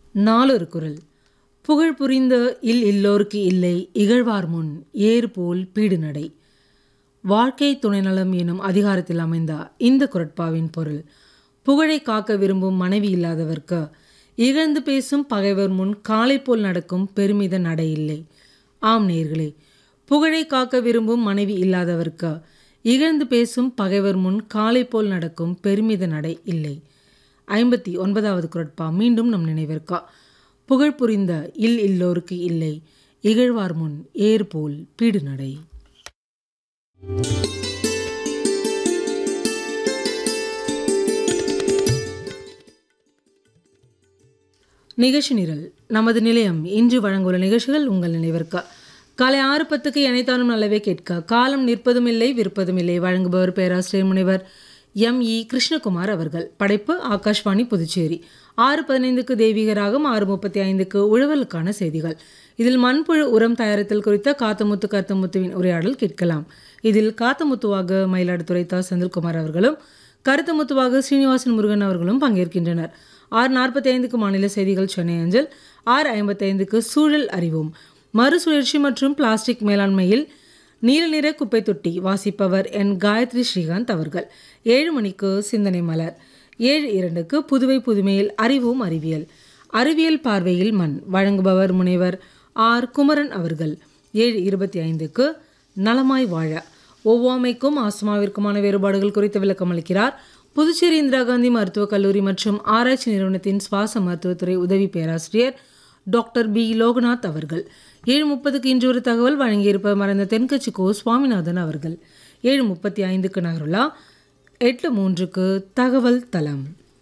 நாளொரு குரல் புகழ் புரிந்த இல் இல்லோர்க்கு இல்லை இகழ்வார் முன் ஏறு போல் பீடு நடை வாழ்க்கை துணைநலம் எனும் அதிகாரத்தில் அமைந்த இந்த குரட்பாவின் பொருள் புகழை காக்க விரும்பும் மனைவி இல்லாதவர்க்கு இகழ்ந்து பேசும் பகைவர் முன் காலை போல் நடக்கும் பெருமித நடை இல்லை ஆம் நேர்களே புகழை காக்க விரும்பும் மனைவி இல்லாதவர்க்கு இகழ்ந்து பேசும் பகைவர் முன் காலை போல் நடக்கும் பெருமித நடை இல்லை ஐம்பத்தி ஒன்பதாவது குரட்பா மீண்டும் நம் நினைவிற்கா புகழ் புரிந்த இல் இல்லோருக்கு இல்லை இகழ்வார் முன் ஏர் போல் பீடு நடை நிகழ்ச்சி நிரல் நமது நிலையம் இன்று வழங்குள்ள நிகழ்ச்சிகள் உங்கள் நினைவிற்கா காலை ஆறு பத்துக்கு இணைத்தானும் நல்லவே கேட்க காலம் நிற்பதும் இல்லை விற்பதும் இல்லை வழங்குபவர் பேராசிரியர் முனைவர் எம் இ கிருஷ்ணகுமார் அவர்கள் படைப்பு ஆகாஷ்வாணி புதுச்சேரி ஆறு பதினைந்துக்கு தெய்வீகராகம் ஆறு முப்பத்தி ஐந்துக்கு உழவலுக்கான செய்திகள் இதில் மண்புழு உரம் தயாரித்தல் குறித்த காத்தமுத்து கருத்தமுத்துவின் உரையாடல் கேட்கலாம் இதில் காத்தமுத்துவாக மயிலாடுதுறை தா செந்தில்குமார் அவர்களும் கருத்தமுத்துவாக ஸ்ரீனிவாசன் முருகன் அவர்களும் பங்கேற்கின்றனர் ஆறு நாற்பத்தி ஐந்துக்கு மாநில செய்திகள் சென்னை அஞ்சல் ஆறு ஐம்பத்தைந்துக்கு சூழல் அறிவோம் மறுசுழற்சி மற்றும் பிளாஸ்டிக் மேலாண்மையில் நீல நிற குப்பை தொட்டி வாசிப்பவர் என் காயத்ரி ஸ்ரீகாந்த் அவர்கள் ஏழு மணிக்கு சிந்தனை மலர் ஏழு இரண்டுக்கு புதுவை புதுமையில் அறிவோம் அறிவியல் அறிவியல் பார்வையில் மண் வழங்குபவர் முனைவர் ஆர் குமரன் அவர்கள் ஏழு இருபத்தி ஐந்துக்கு நலமாய் வாழ ஒவ்வாமைக்கும் ஆஸ்மாவிற்குமான வேறுபாடுகள் குறித்து விளக்கம் அளிக்கிறார் புதுச்சேரி இந்திரா காந்தி மருத்துவக் கல்லூரி மற்றும் ஆராய்ச்சி நிறுவனத்தின் சுவாச மருத்துவத்துறை உதவி பேராசிரியர் டாக்டர் பி லோகநாத் அவர்கள் ஏழு முப்பதுக்கு இன்று ஒரு தகவல் வழங்கியிருப்ப மறைந்த தென்கட்சி கோ சுவாமிநாதன் அவர்கள் ஏழு முப்பத்தி ஐந்துக்கு நகருலா எட்டு மூன்றுக்கு தகவல் தளம்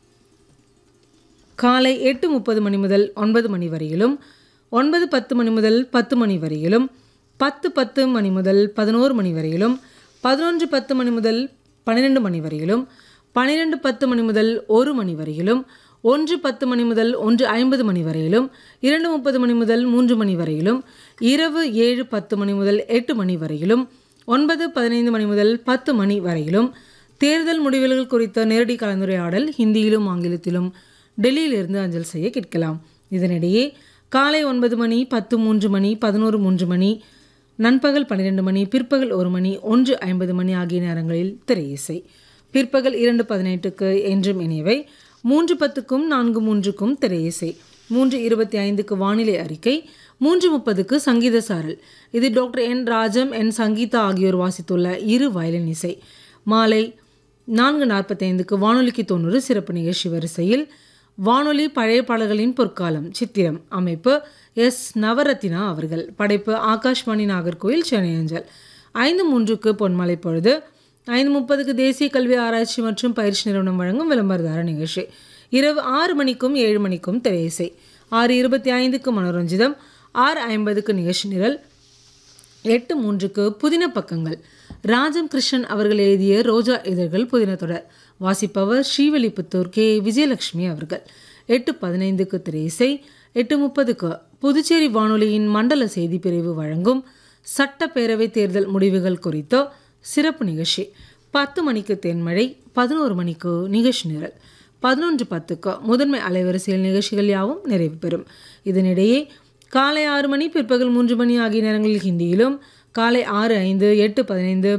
காலை எட்டு முப்பது மணி முதல் ஒன்பது மணி வரையிலும் ஒன்பது பத்து மணி முதல் பத்து மணி வரையிலும் பத்து பத்து மணி முதல் பதினோரு மணி வரையிலும் பதினொன்று பத்து மணி முதல் பன்னிரெண்டு மணி வரையிலும் பன்னிரெண்டு பத்து மணி முதல் ஒரு மணி வரையிலும் ஒன்று பத்து மணி முதல் ஒன்று ஐம்பது மணி வரையிலும் இரண்டு முப்பது மணி முதல் மூன்று மணி வரையிலும் இரவு ஏழு பத்து மணி முதல் எட்டு மணி வரையிலும் ஒன்பது பதினைந்து மணி முதல் பத்து மணி வரையிலும் தேர்தல் முடிவுகள் குறித்த நேரடி கலந்துரையாடல் ஹிந்தியிலும் ஆங்கிலத்திலும் டெல்லியிலிருந்து அஞ்சல் செய்ய கேட்கலாம் இதனிடையே காலை ஒன்பது மணி பத்து மூன்று மணி பதினோரு மூன்று மணி நண்பகல் பன்னிரெண்டு மணி பிற்பகல் ஒரு மணி ஒன்று ஐம்பது மணி ஆகிய நேரங்களில் திரையிசை பிற்பகல் இரண்டு பதினெட்டுக்கு என்றும் இணையவை மூன்று பத்துக்கும் நான்கு மூன்றுக்கும் திரையிசை மூன்று இருபத்தி ஐந்துக்கு வானிலை அறிக்கை மூன்று முப்பதுக்கு சங்கீத சாரல் இது doctor N Rajam N Sangeetha ஆகியோர் வாசித்துள்ள இரு வயலின் இசை மாலை நான்கு நாற்பத்தைந்துக்கு வானொலிக்கு தொண்ணூறு சிறப்பு நிகழ்ச்சி வரிசையில் வானொலி பழைய பாடல்களின் பொற்காலம் சித்திரம் அமைப்பு எஸ் நவரத்தினா அவர்கள் படைப்பு ஆகாஷ்வாணி நாகர்கோயில் சென்னை அஞ்சல் ஐந்து மூன்றுக்கு பொன்மலை பொழுது ஐந்து முப்பதுக்கு தேசிய கல்வி ஆராய்ச்சி மற்றும் பயிற்சி நிறுவனம் வழங்கும் விளம்பரதார நிகழ்ச்சி இரவு ஆறு மணிக்கும் ஏழு மணிக்கும் திரையிசை ஆறு இருபத்தி ஐந்துக்கு மனோரஞ்சிதம் ஆறு ஐம்பதுக்கு நிகழ்ச்சி நிரல் எட்டு மூன்றுக்கு புதின பக்கங்கள் ராஜம் கிருஷ்ணன் அவர்கள் எழுதிய ரோஜா இதழ்கள் புதின தொடர் வாசிப்பவர் ஸ்ரீவல்லிபுத்தூர் கே விஜயலட்சுமி அவர்கள் எட்டு பதினைந்துக்கு திரையிசை எட்டு முப்பதுக்கு புதுச்சேரி வானொலியின் மண்டல செய்தி பிரிவு வழங்கும் சட்டப்பேரவை தேர்தல் முடிவுகள் குறித்த சிறப்பு நிகழ்ச்சி பத்து மணிக்கு தென்மழை பதினோரு மணிக்கு நிகழ்ச்சி நிரல் பதினொன்று பத்துக்கு முதன்மை அலைவரிசையில் நிகழ்ச்சிகள் யாவும் நிறைவு பெறும் இதனிடையே காலை ஆறு மணி பிற்பகல் மூன்று மணி ஆகிய நேரங்களில் ஹிந்தியிலும் காலை ஆறு ஐந்து எட்டு பதினைந்து